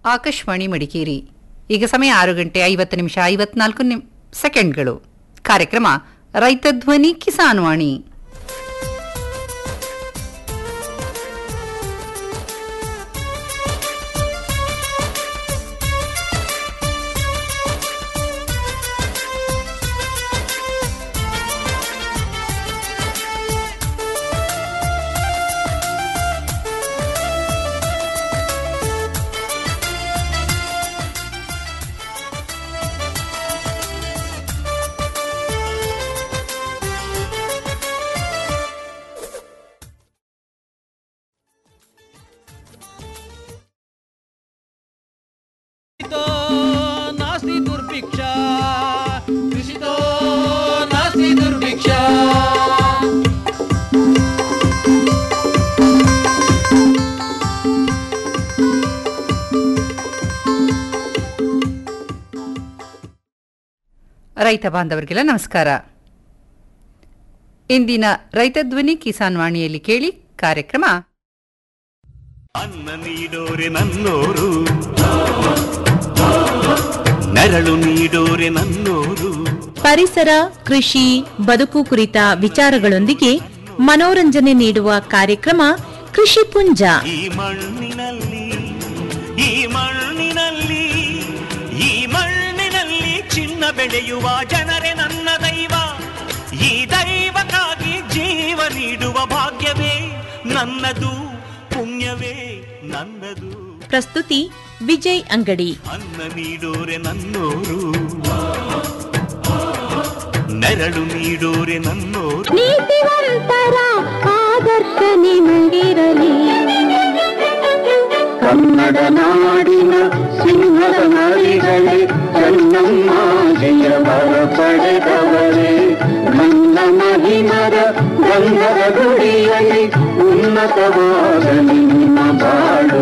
ಆಕಾಶವಾಣಿ ಮಡಿಕೇರಿ ಈಗ ಸಮಯ ಆರು ಗಂಟೆ ಐವತ್ತು ನಿಮಿಷ ಐವತ್ನಾಲ್ಕು ನಿಮ್ ಸೆಕೆಂಡ್ಗಳು ಕಾರ್ಯಕ್ರಮ ರೈತ ಧ್ವನಿ ಕಿಸಾನ್ ವಾಣಿ कृषितो नास्ति दुर्भिक्षा कृषितो नास्ति दुर्भिक्षा ರೈತ ಬಾಂಧವರಿಗೆಲ್ಲ ನಮಸ್ಕಾರ ಇಂದಿನ ರೈತ ಧ್ವನಿ ಕಿಸಾನ್ ವಾಣಿಯಲ್ಲಿ ಕೇಳಿ ಕಾರ್ಯಕ್ರಮ ಅನ್ನ ನೀಡೋರೆ ನನ್ನೋರು ನೆರಳು ನೀಡೋರೆ ನನ್ನೋರು ಪರಿಸರ ಕೃಷಿ ಬದುಕು ಕುರಿತ ವಿಚಾರಗಳೊಂದಿಗೆ ಮನೋರಂಜನೆ ನೀಡುವ ಕಾರ್ಯಕ್ರಮ ಕೃಷಿ ಪುಂಜ ಈ ಮಣ್ಣಿನಲ್ಲಿ ಈ ಮಣ್ಣಿನಲ್ಲಿ ಈ ಮಣ್ಣಿನಲ್ಲಿ ಚಿನ್ನ ಬೆಳೆಯುವ ಜನರೇ ನನ್ನ ದೈವ ಈ ದೈವಕ್ಕಾಗಿ ಜೀವ ನೀಡುವ ಭಾಗ್ಯವೇ ನನ್ನದು ಪುಣ್ಯವೇ ನನ್ನದು ಪ್ರಸ್ತುತಿ ವಿಜಯ್ ಅಂಗಡಿ ಅನ್ನ ನೀಡೋರೆ ನನ್ನೋರು ನೆರಳು ನೀಡೋರೆ ನನ್ನೋರು ನೀತಿವಂತರ ಆದರ್ಶ ನಿಮಗಿರಲಿ ಕನ್ನಡ ನಾಡಿನ ಸಿಂಹದ ಮರಿಗಳೇ ಚೆನ್ನಮ್ಮ ಜಯವರ ಪಡೆದವರೇ ನನ್ನ ಮಹಿಮರ ಗಂಧದ ಗುಡಿಯಲ್ಲಿ ಉನ್ನತವಾಗಲಿ ನಿಮ್ಮ ಬಾಳು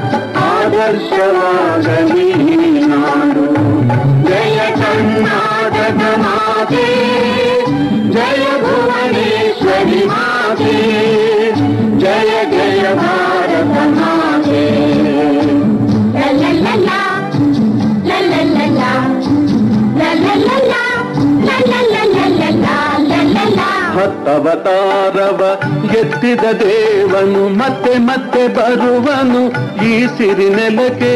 ಆದರ್ಶವಾಗಲಿ ನಾಡು ಜಯ ಕರ್ನಾಟಕ ಮಾತೆ ಜಯ ಭುವನೇಶ್ವರಿ ಮಾತೆ ಜಯ ಜಯ ಭಾರತ ಮಾತೆ ಲಲ್ಲಲ್ಲಲ್ಲ, ಲಲ್ಲಲ್ಲಲ್ಲ, ಲಲ್ಲಲ್ಲಲ್ಲ, ಲಲ್ಲಲ್ಲಲ್ಲಲ್ಲ, ಲಲ್ಲಲ್ಲ. ಹತ್ತವತಾರವ ಎತ್ತಿದ ದೇವನು ಮತ್ತೆ ಮತ್ತೆ ಬರುವನು ಈ ಸಿರಿನೆಲಕ್ಕೆ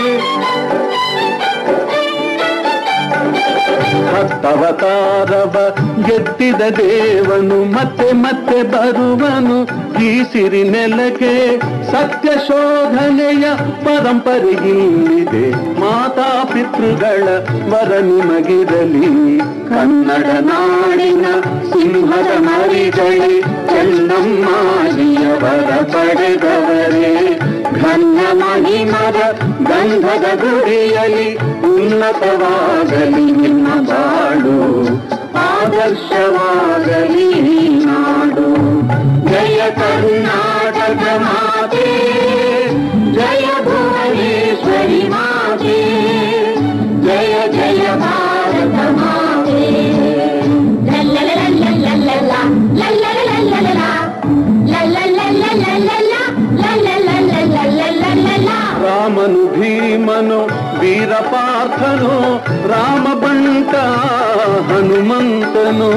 ಹತ್ತವತಾರವ ಎತ್ತಿದ ದೇವನು ಮತ್ತೆ ಮತ್ತೆ ಬರುವನು ಈ ಸಿರಿನೆಲಕ್ಕೆ ಸತ್ಯ ಶೋಧನೆಯ ಪರಂಪರೆ ಇಲ್ಲಿದೆ ಮಾತಾ ಪಿತೃಗಳ ವರ ನಿಮಗಿರಲಿ ಕನ್ನಡ ನಾಡಿನ ಸಿಂಹದ ಮರಿಗಳೇ ಚೆನ್ನಮ್ಮಾಜಿಯವರ ಪಡೆದವರೇ ಘನ್ನ ಮಹಿಮರ ಗಂಧದ ಗುಡಿಯಲಿ ಉನ್ನತವಾಗಲಿ ನಿಮ್ಮ ಬಾಳು ಆದರ್ಶವಾಗಲಿ ಈ ನಾಡು ಜಯ ಕರ್ನಾಟಕ ಮಾತೆ ಜಯ ಭುವನೇಶ್ವರಿ ಮಾತೆ ಜಯ ಜಯ ಭಾರತ ಮಾತೆ ಲಲ್ಲಲಲ್ಲಲ್ಲಲ್ಲಲ್ಲ, ಲಲ್ಲಲಲ್ಲಲ್ಲಲ್ಲ, ಲಲ್ಲಲಲ್ಲಲ್ಲಲ್ಲಲ್ಲ, ಲಲ್ಲಲಲ್ಲಲ್ಲಲ್ಲಲ್ಲ. ರಾಮನು ಭೀಮನು ವೀರ ಪಾರ್ಥನು ರಾಮ ಬಂಟ ಹನುಮಂತನು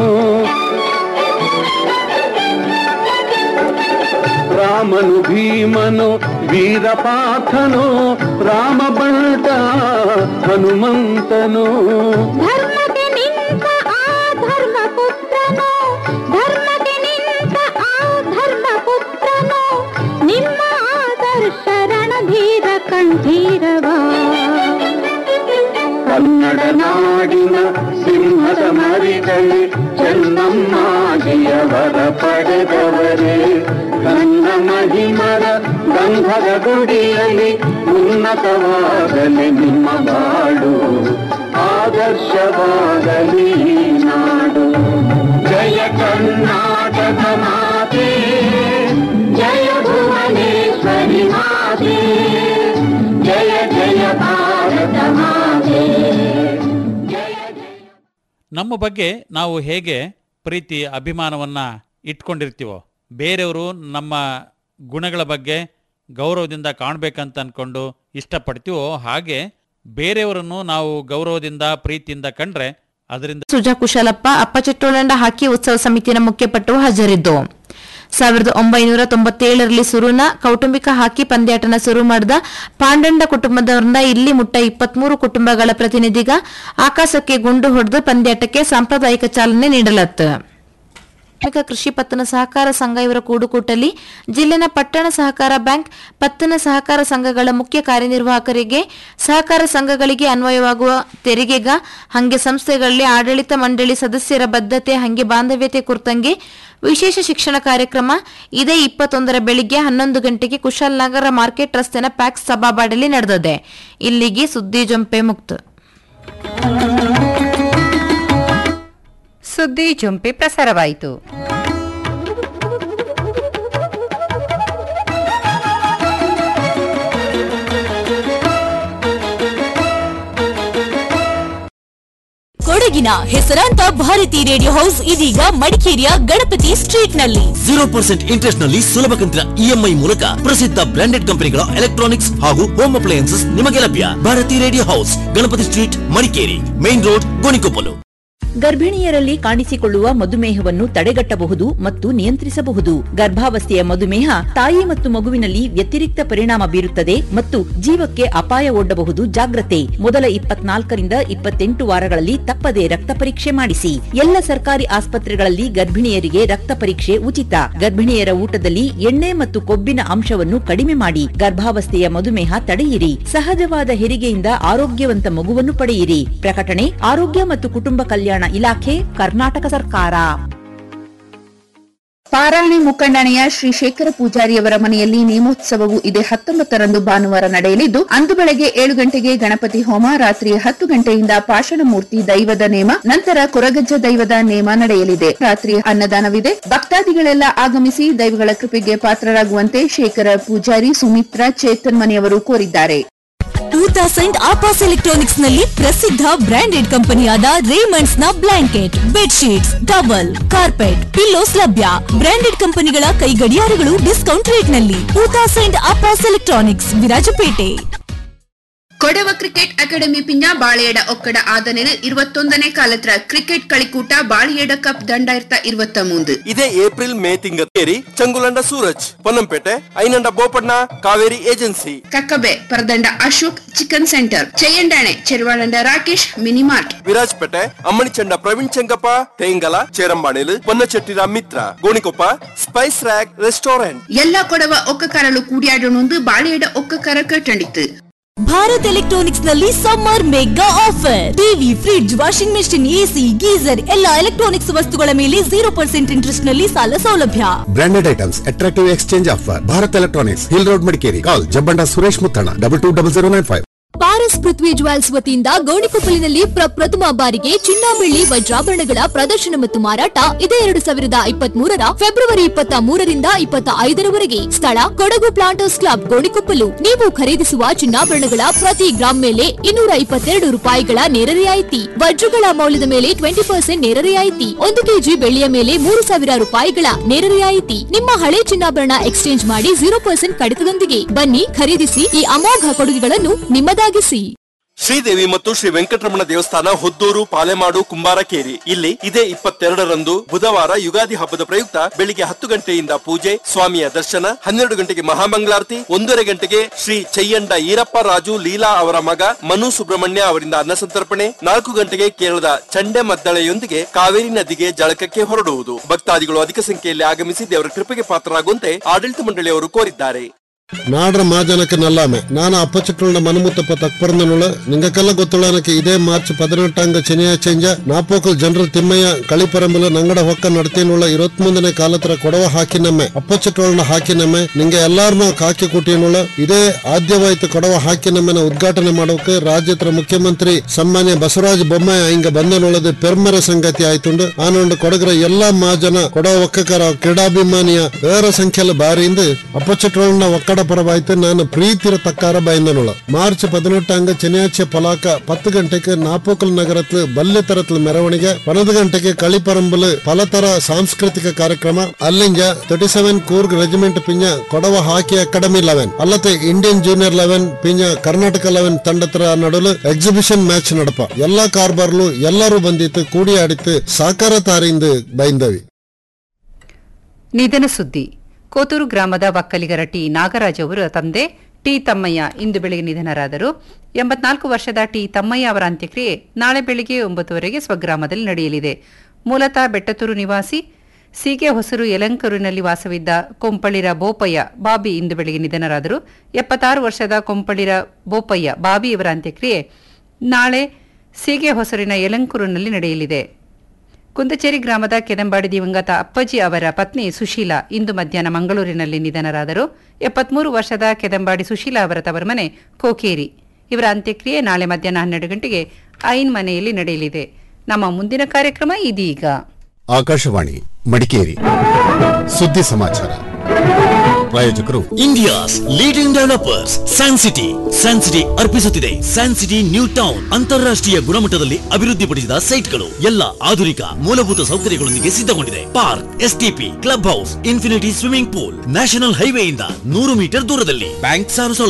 ರಾಮನು ಭೀಮನು ವೀರ ಪಾರ್ಥನು ರಾಮ ಬಂಟ ಹನುಮಂತನು ಧರ್ಮಕ್ಕೆ ನಿಂತ ಆ ಧರ್ಮ ಪುತ್ರನು ಧರ್ಮಕ್ಕೆ ನಿಂತ ಆ ಧರ್ಮ ಪುತ್ರನು ನಿಮ್ಮ ಆದರ್ಶ ರಣಧೀರ ಕಂಠೀರವ ಕನ್ನಡ ನಾಡಿನ ಸಿಂಹದ ಮರಿಗಳೇ ಚೆನ್ನಮ್ಮಾಜಿಯವರ ಪಡೆದವರೇ ಕನ್ನ ಮಹಿಮರ ಗಂಧದ ಗುಡಿಯಲ್ಲಿ ಉನ್ನತವಾಗಲಿ ನಿಮ್ಮ ಬಾಳು ಆದರ್ಶವಾಗಲಿ ಈ ನಾಡು ಜಯ ಕರ್ನಾಟಕ ಮಾತೆ ಜಯ ಭುವನೇಶ್ವರಿ ಮಾತೆ ಜಯ ಜಯ ಭಾರತ ಮಾತೆ ಜಯ ಜಯ ನಮ್ಮ ಬಗ್ಗೆ ನಾವು ಹೇಗೆ ಪ್ರೀತಿ ಅಭಿಮಾನವನ್ನ ಇಟ್ಕೊಂಡಿರ್ತೀವೋ ಬೇರೆಯವರು ನಮ್ಮ ಗುಣಗಳ ಬಗ್ಗೆ ಗೌರವದಿಂದ ಕಾಣಬೇಕಂತ ಅನ್ಕೊಂಡು ಇಷ್ಟಪಡ್ತೀವೋ ಹಾಗೆ ಬೇರೆಯವರನ್ನು ನಾವು ಗೌರವದಿಂದ ಪ್ರೀತಿಯಿಂದ ಕಂಡ್ರೆ ಅದರಿಂದ ಸುಜಾ ಕುಶಲಪ್ಪ ಅಪ್ಪಚಟ್ಟೋಳಂಡ ಹಾಕಿ ಉತ್ಸವ ಸಮಿತಿಯ ಮುಖ್ಯಪಟ್ಟು ಹಾಜರಿದ್ದು ಸಾವಿರದ ಒಂಬೈನೂರ ತೊಂಬತ್ತೇಳರಲ್ಲಿ ಸುರುನ ಕೌಟುಂಬಿಕ ಹಾಕಿ ಪಂದ್ಯಾಟನ ಶುರು ಮಾಡಿದ ಪಾಂಡಂಡ ಕುಟುಂಬದವರಿಂದ ಇಲ್ಲಿ ಮುಟ್ಟ ಇಪ್ಪತ್ಮೂರು ಕುಟುಂಬಗಳ ಪ್ರತಿನಿಧಿಗ ಆಕಾಶಕ್ಕೆ ಗುಂಡು ಹೊಡೆದು ಪಂದ್ಯಾಟಕ್ಕೆ ಸಾಂಪ್ರದಾಯಿಕ ಚಾಲನೆ ನೀಡಲತ್ತು ಪ್ರಾಥಮಿಕ ಕೃಷಿ ಪತ್ತನ ಸಹಕಾರ ಸಂಘ ಇವರ ಕೂಡುಕೂಟಲ್ಲಿ ಜಿಲ್ಲೆನ ಪಟ್ಟಣ ಸಹಕಾರ ಬ್ಯಾಂಕ್ ಪತ್ತನ ಸಹಕಾರ ಸಂಘಗಳ ಮುಖ್ಯ ಕಾರ್ಯನಿರ್ವಾಹಕರಿಗೆ ಸಹಕಾರ ಸಂಘಗಳಿಗೆ ಅನ್ವಯವಾಗುವ ತೆರಿಗೆಗ ಹಂಗೆ ಸಂಸ್ಥೆಗಳಲ್ಲಿ ಆಡಳಿತ ಮಂಡಳಿ ಸದಸ್ಯರ ಬದ್ಧತೆ ಹಂಗೆ ಬಾಂಧವ್ಯತೆ ಕುರಿತಂಗೆ ವಿಶೇಷ ಶಿಕ್ಷಣ ಕಾರ್ಯಕ್ರಮ ಇದೇ ಇಪ್ಪತ್ತೊಂದರ ಬೆಳಿಗ್ಗೆ ಹನ್ನೊಂದು ಗಂಟೆಗೆ ಕುಶಾಲನಗರ ಮಾರ್ಕೆಟ್ ರಸ್ತೆನ ಪ್ಯಾಕ್ಸ್ ಸಭಾಬಾಡಲ್ಲಿ ನಡೆದಿದೆ ಇಲ್ಲಿಗೆ ಸುದ್ದಿ ಜೊಂಪೆ ಮುಕ್ತ ಸುದ್ದಿ ಜೊಂಪೆ ಪ್ರಸಾರವಾಯಿತು ಕೊಡಗಿನ ಹೆಸರಾಂತ ಭಾರತಿ ರೇಡಿಯೋ ಹೌಸ್ ಇದೀಗ ಮಡಿಕೇರಿಯ ಗಣಪತಿ ಸ್ಟ್ರೀಟ್ ನಲ್ಲಿ ಜೀರೋ ಪರ್ಸೆಂಟ್ ಇಂಟ್ರೆಸ್ಟ್ ನಲ್ಲಿ ಸುಲಭ ಕಂತಿನ ಇಎಂಐ ಮೂಲಕ ಪ್ರಸಿದ್ಧ ಬ್ರಾಂಡೆಡ್ ಕಂಪನಿಗಳ ಎಲೆಕ್ಟ್ರಾನಿಕ್ಸ್ ಹಾಗೂ ಹೋಮ್ ಅಪ್ಲಯನ್ಸಸ್ ನಿಮಗೆ ಲಭ್ಯ Bharati radio house Ganapati street Madikeri main road Gonikoppal ಗರ್ಭಿಣಿಯರಲ್ಲಿ ಕಾಣಿಸಿಕೊಳ್ಳುವ ಮಧುಮೇಹವನ್ನು ತಡೆಗಟ್ಟಬಹುದು ಮತ್ತು ನಿಯಂತ್ರಿಸಬಹುದು ಗರ್ಭಾವಸ್ಥೆಯ ಮಧುಮೇಹ ತಾಯಿ ಮತ್ತು ಮಗುವಿನಲ್ಲಿ ವ್ಯತಿರಿಕ್ತ ಪರಿಣಾಮ ಬೀರುತ್ತದೆ ಮತ್ತು ಜೀವಕ್ಕೆ ಅಪಾಯ ಒಡ್ಡಬಹುದು ಜಾಗ್ರತೆ ಮೊದಲ ಇಪ್ಪತ್ನಾಲ್ಕರಿಂದ ಇಪ್ಪತ್ತೆಂಟು ವಾರಗಳಲ್ಲಿ ತಪ್ಪದೆ ರಕ್ತ ಪರೀಕ್ಷೆ ಮಾಡಿಸಿ ಎಲ್ಲ ಸರ್ಕಾರಿ ಆಸ್ಪತ್ರೆಗಳಲ್ಲಿ ಗರ್ಭಿಣಿಯರಿಗೆ ರಕ್ತ ಪರೀಕ್ಷೆ ಉಚಿತ ಗರ್ಭಿಣಿಯರ ಊಟದಲ್ಲಿ ಎಣ್ಣೆ ಮತ್ತು ಕೊಬ್ಬಿನ ಅಂಶವನ್ನು ಕಡಿಮೆ ಮಾಡಿ ಗರ್ಭಾವಸ್ಥೆಯ ಮಧುಮೇಹ ತಡೆಯಿರಿ ಸಹಜವಾದ ಹೆರಿಗೆಯಿಂದ ಆರೋಗ್ಯವಂತ ಮಗುವನ್ನು ಪಡೆಯಿರಿ ಪ್ರಕಟಣೆ ಆರೋಗ್ಯ ಮತ್ತು ಕುಟುಂಬ ಕಲ್ಯಾಣ ಇಲಾಖೆ ಕರ್ನಾಟಕ ಸರ್ಕಾರ ಪಾರಾಣಿ ಮುಖಂಡಣೆಯ ಶ್ರೀ ಶೇಖರ ಪೂಜಾರಿಯವರ ಮನೆಯಲ್ಲಿ ನೇಮೋತ್ಸವವು ಇದೇ ಹತ್ತೊಂಬತ್ತರಂದು ಭಾನುವಾರ ನಡೆಯಲಿದ್ದು ಅಂದು ಬೆಳಗ್ಗೆ ಏಳು ಗಂಟೆಗೆ ಗಣಪತಿ ಹೋಮ ರಾತ್ರಿ ಹತ್ತು ಗಂಟೆಯಿಂದ ಪಾಷಾಣಮೂರ್ತಿ ದೈವದ ನೇಮ ನಂತರ ಕೊರಗಜ್ಜ ದೈವದ ನೇಮ ನಡೆಯಲಿದೆ ರಾತ್ರಿ ಅನ್ನದಾನವಿದೆ ಭಕ್ತಾದಿಗಳೆಲ್ಲ ಆಗಮಿಸಿ ದೈವಗಳ ಕೃಪೆಗೆ ಪಾತ್ರರಾಗುವಂತೆ ಶೇಖರ ಪೂಜಾರಿ ಸುಮಿತ್ರಾ ಚೇತನ್ ಮನೆಯವರು ಕೋರಿದ್ದಾರೆ ಟೂ ತೌಸಂಡ್ ಆಪಾಸ್ ಎಲೆಕ್ಟ್ರಾನಿಕ್ಸ್ ನಲ್ಲಿ ಪ್ರಸಿದ್ಧ ಬ್ರಾಂಡೆಡ್ ಕಂಪನಿಯಾದ ರೇಮಂಡ್ಸ್ ನ blanket bedsheets towel carpet pillows ಲಭ್ಯ ಬ್ರಾಂಡೆಡ್ ಕಂಪನಿಗಳ ಕೈ ಗಡಿಯಾರಗಳು ಡಿಸ್ಕೌಂಟ್ ರೇಟ್ ನಲ್ಲಿ two thousand Apaas electronics Virajpet Kodava cricket academy ಪಿಂಜ ಬಾಳೆಯಡ ಒಕ್ಕಡ ಆದನೆಲ್ ഇരുപത്തൊന്നನೇ ಕಾಲತ್ರ ಕ್ರಿಕೆಟ್ കളിക്കൂട്ട ಬಾಳೆಯಡ ಕಪ್ ದಂಡಾಯಿರತ ഇരുപത്ത മൂന്ന് ಇದೇ ಏಪ್ರಿಲ್ ಮೇ ತಿಂಗೇರಿ Changulanda Suraj Ponnampet Ainanda Bopanna Kaveri agency Kakkabe Paradanda Ashok chicken centre Cheyyandane Cheruvalanda Rakesh minimart Virajpet Ammanichanda Praveen Chengappa ತೇಂಗಲ ಚೇರಂಬಾಣಿಲು Ponnachettira Mitra Gonikoppa spice rack restaurant ಎಲ್ಲ ಕೊಡವ ಒಕ್ಕಕಾರಲು ಕೂಡಿಯಾಡಣೊಂದು ಬಾಳೆಯಡ ಒಕ್ಕಕಾರ ಕಟ್ಟಂಡಿತ್ತು ಭಾರತ್ ಎಲೆಕ್ಟ್ರಾನಿಕ್ಸ್ ನಲ್ಲಿ summer mega offer TV fridge washing machine AC geyser ಎಲ್ಲ ಎಲೆಕ್ಟ್ರಾನಿಕ್ಸ್ ವಸ್ತುಗಳ ಮೇಲೆ ಜೀರೋ ಪರ್ಸೆಂಟ್ ಇಂಟ್ರೆಸ್ಟ್ ನಲ್ಲಿ ಸಾಲ ಸೌಲಭ್ಯ branded items attractive exchange offer Bharat electronics hill road Madikeri call Jabbanda Suresh Muttanna double two double zero nine five Paras Prithvi jewels ವತಿಯಿಂದ ಗೋಣಿಕೊಪ್ಪಲಿನಲ್ಲಿ ಪ್ರಪ್ರಥಮ ಬಾರಿಗೆ ಚಿನ್ನ ಬೆಳ್ಳಿ ವಜ್ರಾಭರಣಗಳ ಪ್ರದರ್ಶನ ಮತ್ತು ಮಾರಾಟ ಇದೇ ಎರಡು ಸಾವಿರದ ಇಪ್ಪತ್ತ್ ಮೂರರ ಫೆಬ್ರವರಿ ಇಪ್ಪತ್ತ ಮೂರರಿಂದ ಇಪ್ಪತ್ತ ಐದರವರೆಗೆ ಸ್ಥಳ ಕೊಡಗು ಪ್ಲಾಂಟರ್ಸ್ ಕ್ಲಬ್ ಗೋಣಿಕೊಪ್ಪಲು ನೀವು ಖರೀದಿಸುವ ಚಿನ್ನಾಭರಣಗಳ ಪ್ರತಿ ಗ್ರಾಂ ಮೇಲೆ ಇನ್ನೂರ ಇಪ್ಪತ್ತೆರಡು ರೂಪಾಯಿಗಳ ನೇರ ರಿಯಾಯಿತಿ ವಜ್ರಗಳ ಮೌಲ್ಯದ ಮೇಲೆ ಟ್ವೆಂಟಿ ಪರ್ಸೆಂಟ್ ನೇರ ರಿಯಾಯಿತಿ ಒಂದು ಕೆಜಿ ಬೆಳ್ಳಿಯ ಮೇಲೆ ಮೂರು ಸಾವಿರ ರೂಪಾಯಿಗಳ ನೇರ ರಿಯಾಯಿತಿ ನಿಮ್ಮ ಹಳೆ ಚಿನ್ನಾಭರಣ ಎಕ್ಸ್ಚೇಂಜ್ ಮಾಡಿ ಜೀರೋ ಪರ್ಸೆಂಟ್ ಕಡಿತದೊಂದಿಗೆ ಬನ್ನಿ ಖರೀದಿಸಿ ಈ ಅಮೋಘ ಕೊಡುಗೆಗಳನ್ನು ನಿಮ್ಮದಾಗಿಸಿ ಶ್ರೀದೇವಿ ಮತ್ತು ಶ್ರೀ ವೆಂಕಟರಮಣ ದೇವಸ್ಥಾನ ಹೊದ್ದೂರು ಪಾಲೆಮಾಡು ಕುಂಬಾರಕೇರಿ ಇಲ್ಲಿ ಇದೇ ಇಪ್ಪತ್ತೆರಡರಂದು ಬುಧವಾರ ಯುಗಾದಿ ಹಬ್ಬದ ಪ್ರಯುಕ್ತ ಬೆಳಿಗ್ಗೆ ಹತ್ತು ಗಂಟೆಯಿಂದ ಪೂಜೆ ಸ್ವಾಮಿಯ ದರ್ಶನ ಹನ್ನೆರಡು ಗಂಟೆಗೆ ಮಹಾಮಂಗಳಾರತಿ ಒಂದೂವರೆ ಗಂಟೆಗೆ ಶ್ರೀ ಚಯ್ಯಂಡ ಈರಪ್ಪ ರಾಜು ಲೀಲಾ ಅವರ ಮಗ ಮನು ಸುಬ್ರಹ್ಮಣ್ಯ ಅವರಿಂದ ಅನ್ನಸಂತರ್ಪಣೆ ನಾಲ್ಕು ಗಂಟೆಗೆ ಕೇರಳದ ಚಂಡೆ ಮದ್ದಳೆಯೊಂದಿಗೆ ಕಾವೇರಿ ನದಿಗೆ ಜಳಕಕ್ಕೆ ಹೊರಡುವುದು ಭಕ್ತಾದಿಗಳು ಅಧಿಕ ಸಂಖ್ಯೆಯಲ್ಲಿ ಆಗಮಿಸಿ ದೇವರ ಕೃಪೆಗೆ ಪಾತ್ರರಾಗುವಂತೆ ಆಡಳಿತ ಮಂಡಳಿಯವರು ಕೋರಿದ್ದಾರೆ ನಾಡ್ರ ಮಾಜನಕ್ಕೆ ನಲ್ಲಾಮೆ ನಾನು ಅಪ್ಪಚಟ್ಟುಳ್ಳ ಮನುಮುತ್ತಪ್ಪ ತಕ್ಪರ್ನನುಳ ನಿಂಗಕ್ಕೆಲ್ಲ ಗೊತ್ತುಳ್ಳನಕ್ಕೆ ಇದೇ ಮಾರ್ಚ್ ಪದಿನೆಟ್ಟಂಗ ಚೆನ್ನಿಯ ಚೆಂಜ ನಾಪೋಕಲ್ ಜನರ ತಿಮ್ಮಯ್ಯ ಕಳಿಪರಂಬಲು ನಂಗಡ ಹೊಕ್ಕ ನಡತೇನುಳ್ಳ ಇರುವತ್ಮೂಂದನೇ ಕಾಲತ್ರ ಕೊಡವ ಹಾಕಿನಮ್ಮೆ ಅಪ್ಪಚಟ್ಟುಳ್ಳ ಹಾಕಿನಮ್ಮೆ ನಿಂಗೆ ಎಲ್ಲಾರ್ನೂ ಕಾಕಿ ಕುಟಿಯನುಳ್ಳ ಇದೇ ಆದ್ಯವಾಯ್ತು ಕೊಡವ ಹಾಕಿನಮ್ಮೆನ ಉದ್ಘಾಟನೆ ಮಾಡೋಕೆ ರಾಜ್ಯದ ಮುಖ್ಯಮಂತ್ರಿ ಸನ್ಮಾನ್ಯ ಬಸವರಾಜ ಬೊಮ್ಮಾಯಿ ಹಿಂಗ ಬಂದನುಳ್ಳದು ಪೆರ್ಮರ ಸಂಗತಿ ಆಯ್ತುಂಡು ಆನೊಂದು ಕೊಡಗರ ಎಲ್ಲಾ ಮಾಜನ ಕೊಡವ ಒಕ್ಕಕರ ಕ್ರೀಡಾಭಿಮಾನಿಯ ಬೇರೆ ಸಂಖ್ಯೆಲ ಬಾರಿಯಿಂದ ಅಪ್ಪಚಟ್ಟುಳ್ಳ ಒಕ್ಕಡ ನಂಗಡ ಪರವಾಯ್ತು ನಾನು ಪ್ರೀತಿರ ತಕ್ಕಾರ ಬೈಂದನುಳ ಮಾರ್ಚ್ ಪದಿನೆಟ್ಟಾಂಗ ಚೆನ್ಯಾಚೆ ಪಲಾಕ ಪತ್ತು ಗಂಟೆಗೆ ನಾಪೋಕಲ್ ನಗರತ್ಲು ಬಲ್ಲೆ ತರತ್ಲು ಮೆರವಣಿಗೆ ಪನ್ನೊಂದು ಗಂಟೆಗೆ ಕಳಿಪರಂಬಲು ಪಲತರ ಸಾಂಸ್ಕೃತಿಕ ಕಾರ್ಯಕ್ರಮ ಅಲ್ಲಿಂಜ ತರ್ಟಿ ಸೆವೆನ್ ಕೂರ್ಗ್ ರೆಜಿಮೆಂಟ್ ಪಿಂಜ ಕೊಡವ ಹಾಕಿ ಅಕಾಡೆಮಿ ಲೆವೆನ್ ಅಲ್ಲದೆ ಇಂಡಿಯನ್ ಜೂನಿಯರ್ ಲೆವೆನ್ ಪಿಂಜ ಕರ್ನಾಟಕ ಲೆವೆನ್ ತಂಡತರ ನಡುಲು ಎಕ್ಸಿಬಿಷನ್ ಮ್ಯಾಚ್ ನಡಪ ಎಲ್ಲಾ ಕಾರ್ಬಾರ್ಲು ಎಲ್ಲರೂ ಬಂದಿತ್ತು ಕೂಡಿ ಆಡಿತ್ತು ಸಾಕಾರ ತಾರಿಂದ ಬೈಂದವಿ ನಿಧನ ಸುದ್ದಿ ಕೋತೂರು ಗ್ರಾಮದ ಒಕ್ಕಲಿಗರ ಟಿ ನಾಗರಾಜ್ ಅವರ ತಂದೆ ಟಿ ತಮ್ಮಯ್ಯ ಇಂದು ಬೆಳಿಗ್ಗೆ ನಿಧನರಾದರು ಎಂಬತ್ನಾಲ್ಕು ವರ್ಷದ ಟಿ ತಮ್ಮಯ್ಯ ಅವರ ಅಂತ್ಯಕ್ರಿಯೆ ನಾಳೆ ಬೆಳಿಗ್ಗೆ ಒಂಬತ್ತುವರೆಗೆ ಸ್ವಗ್ರಾಮದಲ್ಲಿ ನಡೆಯಲಿದೆ ಮೂಲತಃ ಬೆಟ್ಟತೂರು ನಿವಾಸಿ ಸೀಗೆ ಹೊಸರು ಯಲಂಕೂರಿನಲ್ಲಿ ವಾಸವಿದ್ದ ಕೊಂಪಳಿರ ಬೋಪಯ್ಯ ಬಾಬಿ ಇಂದು ಬೆಳಿಗ್ಗೆ ನಿಧನರಾದರು ಎಪ್ಪತ್ತಾರು ವರ್ಷದ ಕೊಂಪಳಿರ ಬೋಪಯ್ಯ ಬಾಬಿ ಇವರ ಅಂತ್ಯಕ್ರಿಯೆ ನಾಳೆ ಸೀಗೆ ಹೊಸರಿನ ಯಲಂಕೂರಿನಲ್ಲಿ ನಡೆಯಲಿದೆ ಕುಂದಚೇರಿ ಗ್ರಾಮದ ಕೆದಂಬಾಡಿ ದಿವಂಗತ ಅಪ್ಪಾಜಿ ಅವರ ಪತ್ನಿ ಸುಶೀಲಾ ಇಂದು ಮಧ್ಯಾಹ್ನ ಮಂಗಳೂರಿನಲ್ಲಿ ನಿಧನರಾದರು ಎಪ್ಪತ್ಮೂರು ವರ್ಷದ ಕೆದಂಬಾಡಿ ಸುಶೀಲಾ ಅವರ ತವರು ಮನೆ ಕೋಕೇರಿ ಇವರ ಅಂತ್ಯಕ್ರಿಯೆ ನಾಳೆ ಮಧ್ಯಾಹ್ನ ಹನ್ನೆರಡು ಗಂಟೆಗೆ ಐನ್ ಮನೆಯಲ್ಲಿ ನಡೆಯಲಿದೆ ನಮ್ಮ ಮುಂದಿನ ಕಾರ್ಯಕ್ರಮ ಇದೀಗ ಆಕಾಶವಾಣಿ ಮಡಿಕೇರಿ ಸುದ್ದಿ ಸಮಾಚಾರ ಪ್ರಾಯೋಜಕರು India's leading developers San City San City ಅರ್ಪಿಸುತ್ತಿದೆ ಸ್ಯಾನ್ ಸಿಟಿ ನ್ಯೂ ಟೌನ್ ಅಂತಾರಾಷ್ಟ್ರೀಯ ಗುಣಮಟ್ಟದಲ್ಲಿ ಅಭಿವೃದ್ಧಿಪಡಿಸಿದ ಸೈಟ್ಗಳು ಎಲ್ಲ ಆಧುನಿಕ ಮೂಲಭೂತ ಸೌಕರ್ಯಗಳೊಂದಿಗೆ ಸಿದ್ಧಗೊಂಡಿದೆ park STP club house infinity swimming pool national ಹೈವೇಯಿಂದ ನೂರು ಮೀಟರ್ ದೂರದಲ್ಲಿ ಬ್ಯಾಂಕ್ ಸಾಲ ಸೌಲಭ್ಯ